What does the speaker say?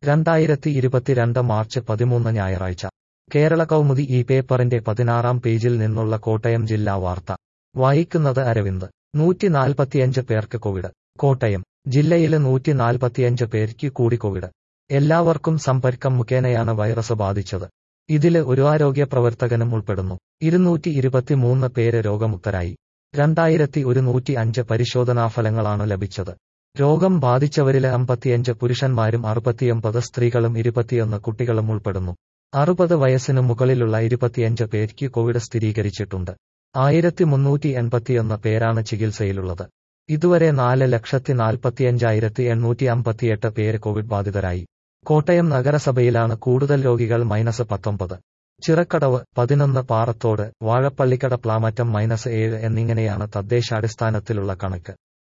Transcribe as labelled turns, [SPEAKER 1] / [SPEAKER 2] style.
[SPEAKER 1] രണ്ടായിരത്തി ഇരുപത്തിരണ്ട് മാർച്ച് പതിമൂന്ന് ഞായറാഴ്ച കേരള കൗമുദി ഈ പേപ്പറിന്റെ പതിനാറാം പേജിൽ നിന്നുള്ള കോട്ടയം ജില്ലാ വാർത്ത വായിക്കുന്നത് അരവിന്ദ് നൂറ്റി നാൽപ്പത്തിയഞ്ച് പേർക്ക് കോവിഡ് കോട്ടയം ജില്ലയില് നൂറ്റി നാൽപ്പത്തിയഞ്ച് പേർക്ക് കൂടി കോവിഡ് എല്ലാവർക്കും സമ്പർക്കം മുഖേനയാണ് വൈറസ് ബാധിച്ചത് ഇതില് ഒരു ആരോഗ്യ പ്രവർത്തകനും ഉൾപ്പെടുന്നു ഇരുന്നൂറ്റി ഇരുപത്തിമൂന്ന് പേര് രോഗമുക്തരായി രണ്ടായിരത്തി ഒരുന്നൂറ്റി അഞ്ച് പരിശോധനാഫലങ്ങളാണ് ലഭിച്ചത് രോഗം ബാധിച്ചവരില് അമ്പത്തിയഞ്ച് പുരുഷന്മാരും അറുപത്തിയൊമ്പത് സ്ത്രീകളും ഇരുപത്തിയൊന്ന് കുട്ടികളും ഉൾപ്പെടുന്നു അറുപത് വയസ്സിനു മുകളിലുള്ള ഇരുപത്തിയഞ്ച് പേർക്ക് കോവിഡ് സ്ഥിരീകരിച്ചിട്ടുണ്ട് ആയിരത്തി മുന്നൂറ്റി എൺപത്തിയൊന്ന് പേരാണ് ചികിത്സയിലുള്ളത് ഇതുവരെ നാല് ലക്ഷത്തി നാൽപ്പത്തിയഞ്ചായിരത്തി എണ്ണൂറ്റി അമ്പത്തിയെട്ട് പേര് കോവിഡ് ബാധിതരായി കോട്ടയം നഗരസഭയിലാണ് കൂടുതൽ രോഗികൾ മൈനസ് പത്തൊമ്പത് ചിറക്കടവ് പതിനൊന്ന് പാറത്തോട് വാഴപ്പള്ളിക്കട പ്ലാമറ്റം മൈനസ് ഏഴ് എന്നിങ്ങനെയാണ് തദ്ദേശാടിസ്ഥാനത്തിലുള്ള കണക്ക്